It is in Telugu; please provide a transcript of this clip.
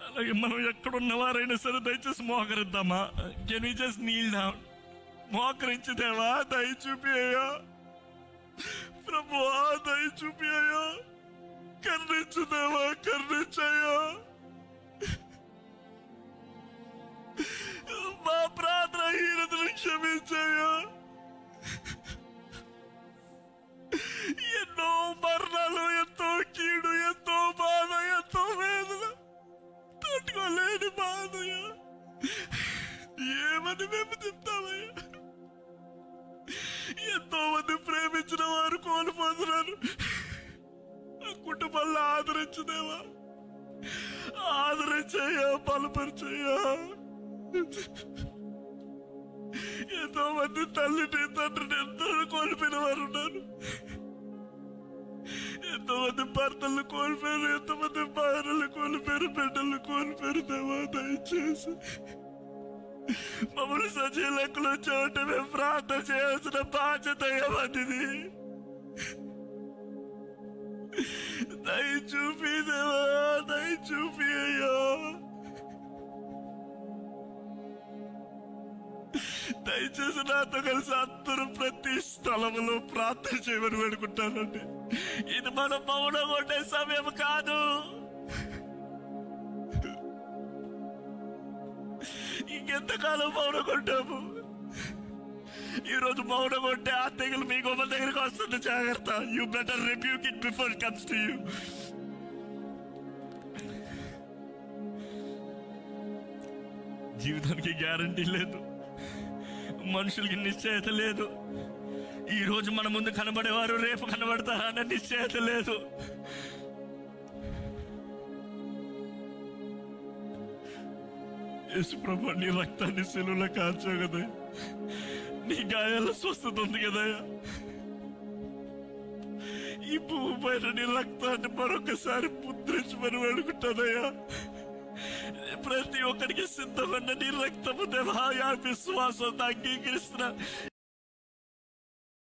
అలాగే మనం ఎక్కడున్న వారైనా సరే దయచేసి మోకరిద్దామా can we just kneel down మోకరించి దేవా దయ చూపి అయ్యా ప్రభువా దయ చూపి అయ్యా కరుణించు దేవా కరుణించయ్యా మా ప్రార్థన హీనతను క్షమించయ్యా ఎన్నో మరణాలు ఎంతో కీడు ఎంతో బాధ ఎంతో వేదన తట్టుకోలేని బాధయ్యా ఏమని మేము చెప్తామయ్యా ఎంతో మంది ప్రేమించిన వారు కోల్పోతున్నారు ఆ కుటుంబాల్లో ఆదరించదేవా ఆదరించయ్యా బలపరిచయ్యా ఎంతో మంది తల్లిని తండ్రిని ఎంతో కోల్పోయిన వారు ఉన్నారు ఎంతో మంది భర్తలు కోల్పోయారు ఎంతో మంది భార్యలు కోల్పోయారు బిడ్డలు కోల్పోయారు దేవా దయచేసి మమ్మల్ని సజీవ లెక్కలో చోట మేము ప్రార్థన చేయాల్సిన బాధ్యత ఏమంటిది దయ చూపి దేవా దయ చూపి అయ్యా దయచేసి నాతో కలిసి అందరూ ప్రతి స్థలంలో ప్రార్థన చేయమని వేడుకుంటానండి ఇది మనం మౌనం కొట్టే సమయం కాదు ఇంకెంతకాలం మౌనం కొట్టాము ఈ రోజు మౌనం కొట్టే ఆ తెగులు మీ గొప్ప దగ్గరికి వస్తుంది జాగ్రత్త you better review it before comes to you జీవితానికి గ్యారంటీ లేదు మనుషులకి నిశ్చయత లేదు ఈ రోజు మన ముందు కనబడేవారు రేపు కనబడతారన్న నిశ్చయత లేదు యేసు ప్రభు నీ రక్తాన్ని సెలువులో కాల్చావు కదా నీ గాయాల స్వస్థత ఉంది కదా ఈ పువ్వు పైన నీ రక్తాన్ని మరొకసారి ముద్రించమని వేడుకుంటానయ్యా ప్రతి ఒక్కరికి సిద్ధమన్న నీ రక్తము దేవాయా విశ్వాసంతో అంగీకరిస్తున్నా